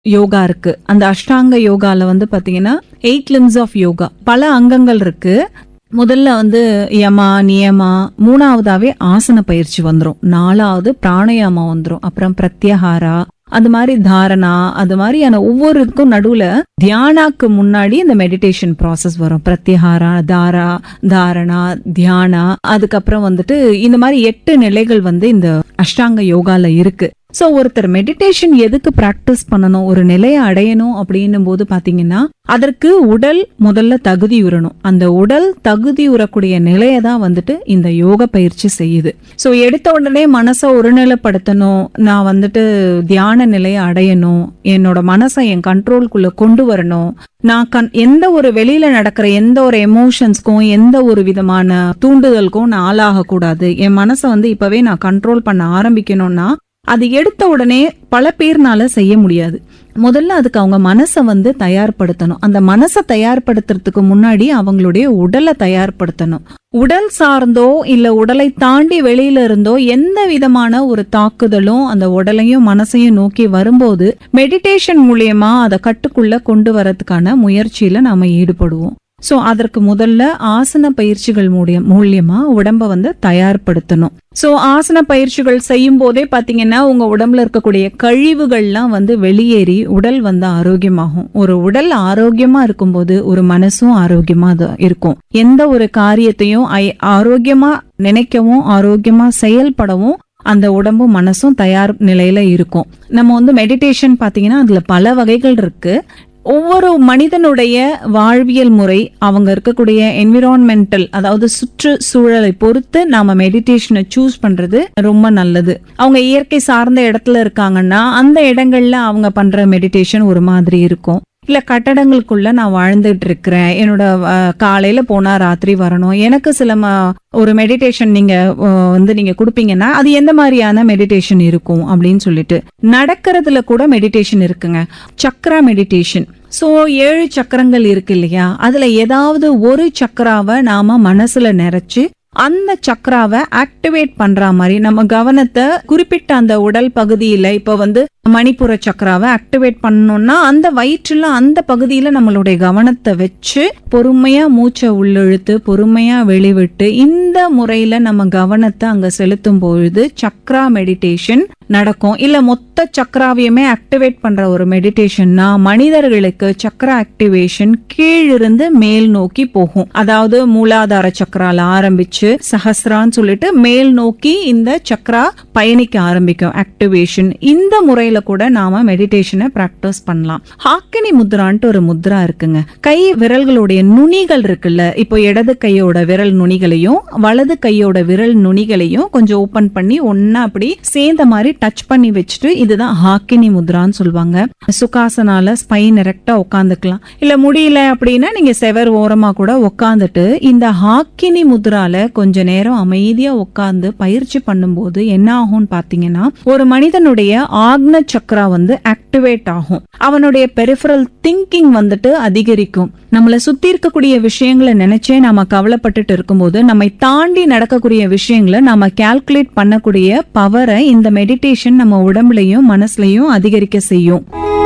யோகா இருக்கு அந்த அஷ்டாங்க யோகால வந்து பாத்தீங்கன்னா எயிட் லிம்ஸ் ஆஃப் யோகா பல அங்கங்கள் இருக்கு முதல்ல வந்து யமா நியமா மூணாவதாவே ஆசன பயிற்சி வந்துரும் நாலாவது பிராணயாமா வந்துரும் அப்புறம் பிரத்யஹாரா அது மாதிரி தாரணா அது மாதிரியான ஒவ்வொருக்கும் நடுவுல தியானாக்கு முன்னாடி இந்த மெடிடேஷன் ப்ராசஸ் வரும் பிரத்யஹாரா தாரா தாரணா தியானா அதுக்கப்புறம் வந்துட்டு இந்த மாதிரி எட்டு நிலைகள் வந்து இந்த அஷ்டாங்க யோகால இருக்கு சோ ஒருத்தர் மெடிடேஷன் எதுக்கு பிராக்டிஸ் பண்ணணும் ஒரு நிலையை அடையணும் அப்படின்னும் போது பாத்தீங்கன்னா அதற்கு உடல் முதல்ல தகுதி உறணும் அந்த உடல் தகுதி உறக்கூடிய நிலையை தான் வந்துட்டு இந்த யோக பயிற்சி செய்யுது சோ எடுத்த உடனே மனசை ஒருநிலைப்படுத்தணும் நான் வந்துட்டு தியான நிலையை அடையணும் என்னோட மனசை என் கண்ட்ரோல்குள்ள கொண்டு வரணும் நான் கண் எந்த ஒரு வெளியில நடக்கிற எந்த ஒரு எமோஷன்ஸ்க்கும் எந்த ஒரு விதமான தூண்டுதலுக்கும் நான் ஆளாக கூடாது என் மனசை வந்து இப்பவே நான் கண்ட்ரோல் பண்ண ஆரம்பிக்கணும்னா அது எடுத்த உடனே பல பேர்னால செய்ய முடியாது முதல்ல அதுக்கு அவங்க மனசை வந்து தயார்படுத்தணும் அந்த மனசை தயார்படுத்துறதுக்கு முன்னாடி அவங்களுடைய உடலை தயார்படுத்தணும் உடல் சார்ந்தோ இல்ல உடலை தாண்டி வெளியில இருந்தோ எந்த விதமான ஒரு தாக்குதலும் அந்த உடலையும் மனசையும் நோக்கி வரும்போது மெடிடேஷன் மூலியமா அதை கட்டுக்குள்ள கொண்டு வரதுக்கான முயற்சியில நாம ஈடுபடுவோம் சோ அதற்கு முதல்ல ஆசன பயிற்சிகள் மூலியம் மூலியமா உடம்ப வந்து தயார்படுத்தணும் சோ ஆசன பயிற்சிகள் செய்யும் போதே பாத்தீங்கன்னா உங்க உடம்புல இருக்கக்கூடிய கழிவுகள்லாம் வந்து வெளியேறி உடல் வந்து ஆரோக்கியமாகும் ஒரு உடல் ஆரோக்கியமா இருக்கும்போது ஒரு மனசும் ஆரோக்கியமா தான் இருக்கும் எந்த ஒரு காரியத்தையும் ஐ- ஆரோக்கியமா நினைக்கவும் ஆரோக்கியமா செயல்படவும் அந்த உடம்பும் மனசும் தயார் நிலையில இருக்கும் நம்ம வந்து மெடிடேஷன் பாத்தீங்கன்னா அதுல பல வகைகள் இருக்கு ஒவ்வொரு மனிதனுடைய வாழ்வியல் முறை அவங்க இருக்கக்கூடிய என்விரான்மெண்டல் அதாவது சுற்றுச்சூழலை பொறுத்து நாம மெடிடேஷனை சூஸ் பண்றது ரொம்ப நல்லது அவங்க இயற்கை சார்ந்த இடத்துல இருக்காங்கன்னா அந்த இடங்கள்ல அவங்க பண்ற மெடிடேஷன் ஒரு மாதிரி இருக்கும் இல்ல கட்டடங்களுக்குள்ள நான் வாழ்ந்துட்டு இருக்கிறேன் என்னோட அஹ், காலையில போனா ராத்திரி வரணும் எனக்கு சில ம- ஒரு மெடிடேஷன் நீங்க அஹ், வந்து நீங்க கொடுப்பீங்கன்னா அது எந்த மாதிரியான மெடிடேஷன் இருக்கும் அப்படின்னு சொல்லிட்டு நடக்கிறதுல கூட மெடிடேஷன் இருக்குங்க சக்ரா மெடிடேஷன் சோ ஏழு சக்கரங்கள் இருக்கு இல்லையா அதுல ஏதாவது ஒரு சக்கராவை நாம மனசுல நிறைச்சு அந்த சக்கராவை ஆக்டிவேட் பண்ற மாதிரி நம்ம கவனத்தை குறிப்பிட்ட அந்த உடல் பகுதியில இப்ப வந்து மணிப்புர சக்கராவை ஆக்டிவேட் பண்ணணும்னா அந்த வயிற்றுல அந்த பகுதியில நம்மளுடைய கவனத்தை வச்சு பொறுமையா மூச்சை உள்ளிழுத்து பொறுமையா வெளிவிட்டு இந்த முறையில நம்ம கவனத்தை அங்க செலுத்தும் பொழுது சக்ரா மெடிடேஷன் நடக்கும் இல்ல மொத்த சக்கராவையுமே ஆக்டிவேட் பண்ற ஒரு மெடிடேஷன்னா மனிதர்களுக்கு சக்கரா ஆக்டிவேஷன் கீழிருந்து மேல் நோக்கி போகும் அதாவது மூலாதார சக்கரால ஆரம்பிச்சு சஹஸ்ரான்னு சொல்லிட்டு மேல் நோக்கி இந்த சக்கரா பயணிக்க ஆரம்பிக்கும் ஆக்டிவேஷன் இந்த முறையில கூட நாம மெடிடேஷனை பிராக்டிஸ் பண்ணலாம் ஹாக்கினி முத்ரான்ட்டு ஒரு முத்ரா இருக்குங்க கை விரல்களுடைய நுனிகள் இருக்குல்ல இப்போ இடது கையோட விரல் நுனிகளையும் வலது கையோட விரல் நுனிகளையும் கொஞ்சம் ஓபன் பண்ணி ஒன்னா அப்படி சேர்ந்த மாதிரி டச் பண்ணி வச்சுட்டு இதுதான் ஹாக்கினி முத்ரான்னு சொல்லுவாங்க சுகாசனால ஸ்பைன் எரெக்டா உட்காந்துக்கலாம் இல்ல முடியல அப்படின்னா நீங்க செவர் ஓரமா கூட உட்காந்துட்டு இந்த ஹாக்கினி முத்ரால கொஞ்ச நேரம் அமைதியா உட்கார்ந்து பயிற்சி பண்ணும்போது என்ன ஆகும்னு பாத்தீங்கன்னா ஒரு மனிதனுடைய ஆக்ன சக்ரா வந்து ஆக்டிவேட் ஆகும் அவனுடைய பெரிஃபரல் திங்கிங் வந்துட்டு அதிகரிக்கும் நம்மள சுத்தி இருக்கக்கூடிய விஷயங்களை நினைச்சே நாம கவலைப்பட்டுட்டு இருக்கும்போது நம்மை தாண்டி நடக்கக்கூடிய விஷயங்களை நாம கால்குலேட் பண்ணக்கூடிய பவரை இந்த மெடிடேஷன் நம்ம உடம்புலயும் மனசுலயும் அதிகரிக்க செய்யும்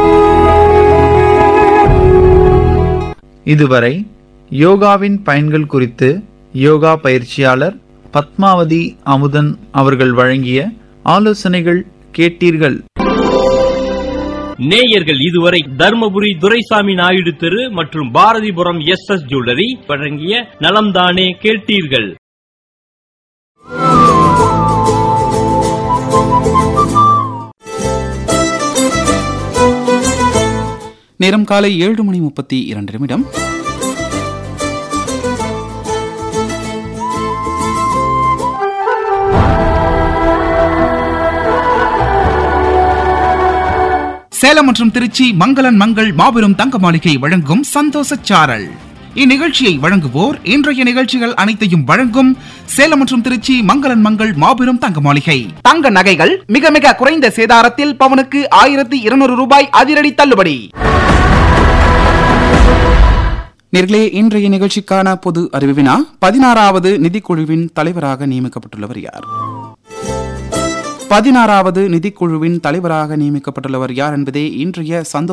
இதுவரை யோகாவின் பயன்கள் குறித்து யோகா பயிற்சியாளர் பத்மாவதி அமுதன் அவர்கள் வழங்கிய ஆலோசனைகள் கேட்டீர்கள் நேயர்கள் இதுவரை தர்மபுரி துரைசாமி நாயுடு தெரு மற்றும் பாரதிபுரம் எஸ் எஸ் ஜுவல்லரி வழங்கிய நலம்தானே கேட்டீர்கள் நேரம் காலை ஏழு மணி முப்பத்தி இரண்டு நிமிடம் சேலம் மற்றும் திருச்சி மங்களன் மங்கள் மாபெரும் தங்க மாளிகை வழங்கும் சந்தோஷ சாரல் இந்நிகழ்ச்சியை வழங்குவோர் இன்றைய நிகழ்ச்சிகள் அனைத்தையும் வழங்கும் சேலம் மற்றும் திருச்சி மங்களன் மங்கள் மாபெரும் தங்க மாளிகை தங்க நகைகள் மிக மிக குறைந்த சேதாரத்தில் பவனுக்கு ஆயிரத்தி இருநூறு ரூபாய் அதிரடி தள்ளுபடி நேர்களே இன்றைய நிகழ்ச்சிக்கான பொது அறிவினா பதினாறாவது நிதிக்குழுவின் தலைவராக நியமிக்கப்பட்டுள்ளவர் யார் பதினாறாவது நிதிக்குழுவின் தலைவராக நியமிக்கப்பட்டுள்ளவர் யார் என்பதே இன்றைய சந்தோஷ